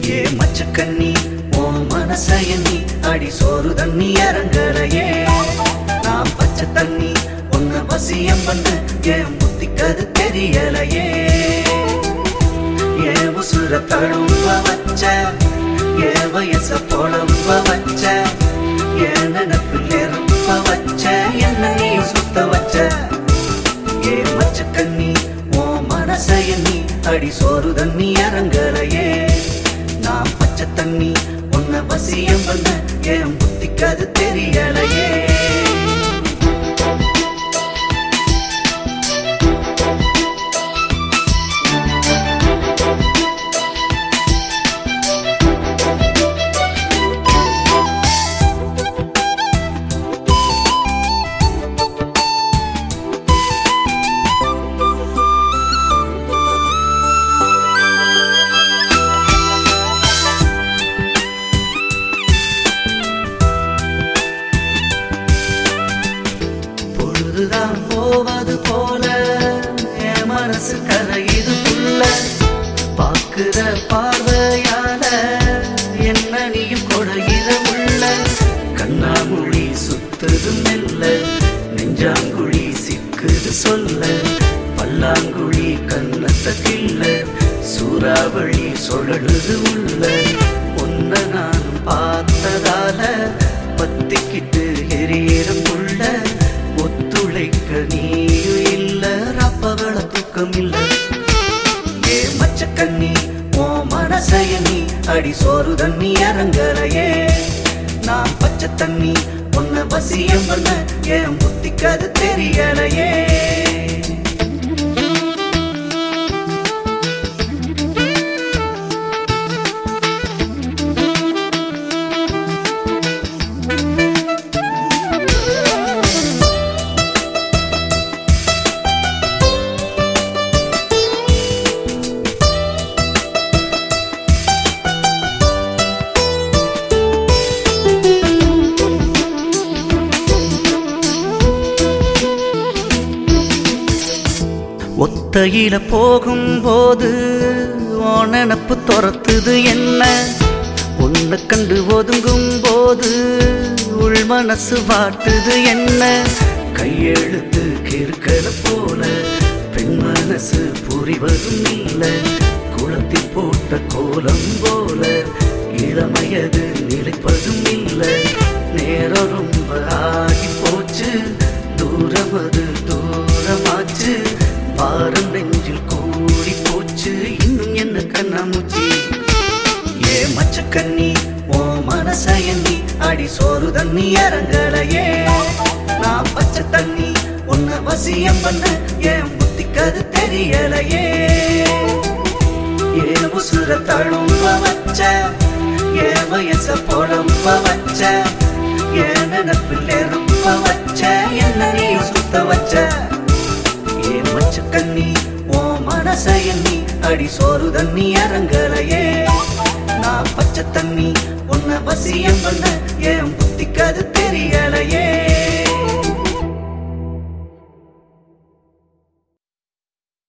ஏ மச்சக்கண்ணி ஓ மனச எண்ணி அடி சோறு தண்ணி இறங்கலையே நான் பச்சை தண்ணி உன்ன வசியம் பண்ண என் புத்திக்கது தெரியலையே என் உசுர தழும்ப வச்ச என் வயச புலம்ப வச்ச என் நினப்பில் எறும்ப வச்ச என்ன நீ சுத்த வச்ச ஏ மச்சக்கண்ணி ஓ மனச எண்ணி அடி சோறு தண்ணி இறங்கலையே நான் பச்சை தண்ணி உன்ன வசியம் பண்ண என் புத்திக்கு அது தெரியலையே பொழுதுதான் போவது போல என் மனசு கரையுது புள்ள பாக்குற பார்வையால என்ன நீயும் கொடையிற உள்ள கண்ணாமொழி சுத்துது மெல்ல நெஞ்சாங்குழி சிக்குது சொல்ல பல்லாங்குழி கண்ணத்த கிள்ள சூறாவளி சுழலுது உள்ள உன்ன நான் பார்த்ததால பத்திக்கிட்டு எரியரும் உள்ள ஒத்துழைக்க நீயும் இல்ல ரப்பவள தூக்கம் இல்ல ஏ மச்சக்கண்ணி ஓ மனசைய நீ அடி சோறு தண்ணி இறங்கலையே நான் பச்சை தண்ணி உன்ன வசியம் பண்ண என் புத்திக்கு அது தெரியலையே ஒத்தையில போகும்போது உன் நினப்பு துரத்துது என்ன உன்னை கண்டு ஒதுங்கும் போது உள் மனசு வாட்டுது என்ன கையெழுத்து கிறுக்கிற போல பெண் மனசு புரிவதும் இல்ல குளத்தில் போட்ட கோலம் போல இளமையது நிலைப்பதும் இல்ல நேரம் ரொம்ப ஆகி போச்சு தூரம் அது தூரமாச்சு பாரம் நெஞ்சில் கூடி போச்சு இன்னும் என்ன கண்ணாமூச்சி ஏ மச்சக்கண்ணி ஓ மனச எண்ணி அடி சோறு தண்ணி இறங்கலையே நான் பச்சை தண்ணி உன்னை வசியம் பண்ண என் புத்திக்கு அது தெரியலையே ஏ உசுர தழும்ப வச்ச ஏ வயச புலம்ப வச்ச ஏ நினப்பில் எறும்ப வச்ச என்ன நீ சுத்த வச்ச ஏ மச்சக்கண்ணி ஓ மனச எண்ணி அடி சோறு தண்ணி இறங்கலையே நான் பச்சை தண்ணி உன்னை வசியம் பண்ண என் புத்திக்கு அது தெரியலையே